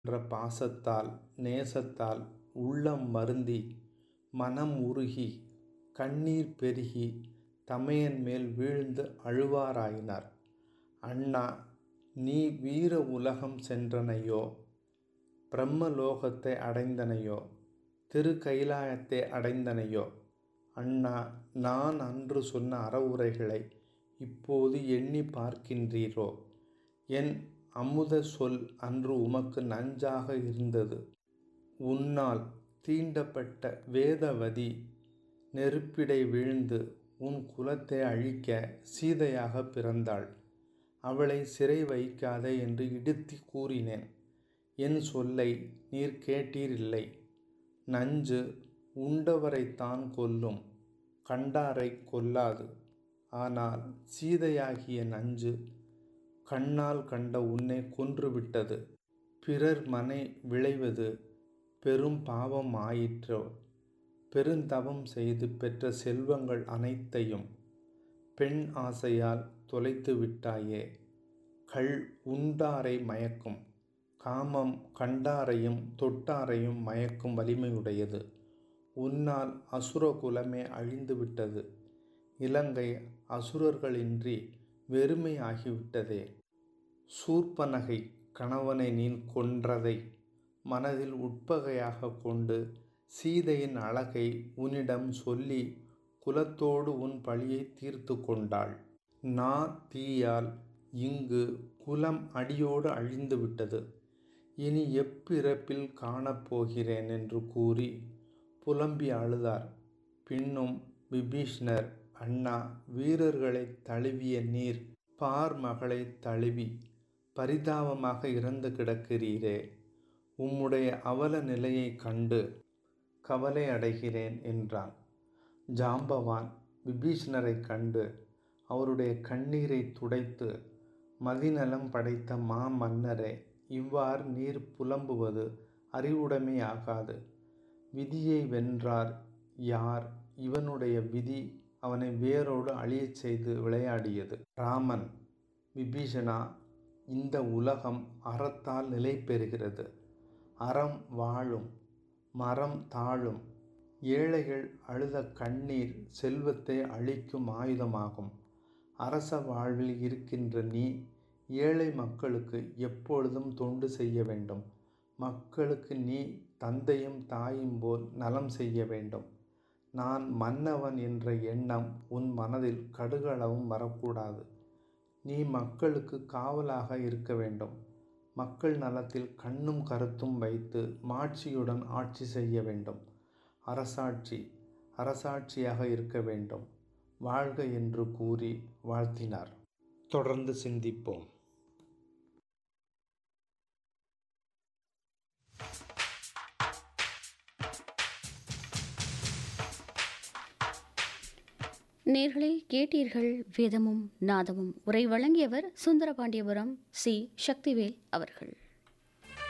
என்ற பாசத்தால் நேசத்தால் உள்ளம் வருந்தி மனம் உருகி கண்ணீர் பெருகி தமையன் மேல் வீழ்ந்து அழுவாராயினர் அண்ணா நீ வீர உலகம் சென்றனையோ பிரம்மலோகத்தை அடைந்தனையோ திரு கைலாயத்தை அடைந்தனையோ அண்ணா நான் அன்று சொன்ன அறவுரைகளை இப்போது எண்ணி பார்க்கின்றீரோ என் அமுத சொல் அன்று உமக்கு நஞ்சாக இருந்தது உன்னால் தீண்டப்பட்ட வேதவதி நெருப்பிடை வீழ்ந்து உன் குலத்தை அழிக்க சீதையாக பிறந்தாள் அவளை சிறை வைக்காதே என்று இடித்து கூறினேன் என் சொல்லை நீர் கேட்டீரில்லை நஞ்சு உண்டவரைத்தான் கொல்லும் கண்டாரை கொல்லாது ஆனால் சீதையாகிய நஞ்சு கண்ணால் கண்ட உன்னை கொன்றுவிட்டது பிறர் மனை விளைவது பெரும் பாவம் ஆயிற்றோ பெருந்தவம் செய்து பெற்ற செல்வங்கள் அனைத்தையும் பெண் ஆசையால் தொலைத்து விட்டாயே கள் உண்டாரை மயக்கும் காமம் கண்டாரையும் தொட்டாரையும் மயக்கும் வலிமையுடையது உன்னால் அசுர குலமே அழிந்து விட்டது இலங்கை அசுரர்களின்றி வெறுமை ஆகிவிட்டதே சூர்பனகை கணவனை நீ கொன்றதை மனதில் உட்பகையாக கொண்டு சீதையின் அழகை உன்னிடம் சொல்லி குலத்தோடு உன் பழியை தீர்த்து கொண்டாள் நா தீயால் இங்கு குலம் அடியோடு அழிந்து விட்டது இனி எப்பிறப்பில் காணப்போகிறேன் என்று கூறி புலம்பி அழுதார் பின்னும் விபீஷ்ணர் அண்ணா வீரர்களை தழுவிய நீர் பார் மகளை தழுவி பரிதாபமாக இறந்து கிடக்கிறீரே உம்முடைய அவல நிலையை கண்டு கவலை அடைகிறேன் என்றான் ஜாம்பவான் விபீஷ்ணரை கண்டு அவருடைய கண்ணீரை துடைத்து மதிநலம் படைத்த மா மன்னரே இவ்வாறு நீர் புலம்புவது அறிவுடைமையாகாது விதியை வென்றார் யார் இவனுடைய விதி அவனை வேரோடு அழியச் செய்து விளையாடியது ராமன் விபீஷணா இந்த உலகம் அறத்தால் நிலை பெறுகிறது அறம் வாழும் மரம் தாழும் ஏழைகள் அழுத கண்ணீர் செல்வத்தை அழிக்கும் ஆயுதமாகும் அரச வாழ்வில் இருக்கின்ற நீ ஏழை மக்களுக்கு எப்பொழுதும் தொண்டு செய்ய வேண்டும் மக்களுக்கு நீ தந்தையும் தாயும் போல் நலம் செய்ய வேண்டும் நான் மன்னவன் என்ற எண்ணம் உன் மனதில் கடுகளவும் வரக்கூடாது நீ மக்களுக்கு காவலாக இருக்க வேண்டும் மக்கள் நலத்தில் கண்ணும் கருத்தும் வைத்து மாட்சியுடன் ஆட்சி செய்ய வேண்டும் அரசாட்சி அரசாட்சியாக இருக்க வேண்டும் வாழ்க என்று கூறி வாழ்த்தினார் தொடர்ந்து சிந்திப்போம் நேர்களில் கேட்டீர்கள் வேதமும் நாதமும் உரை வழங்கியவர் சுந்தரபாண்டியபுரம் சி சக்திவேல் அவர்கள்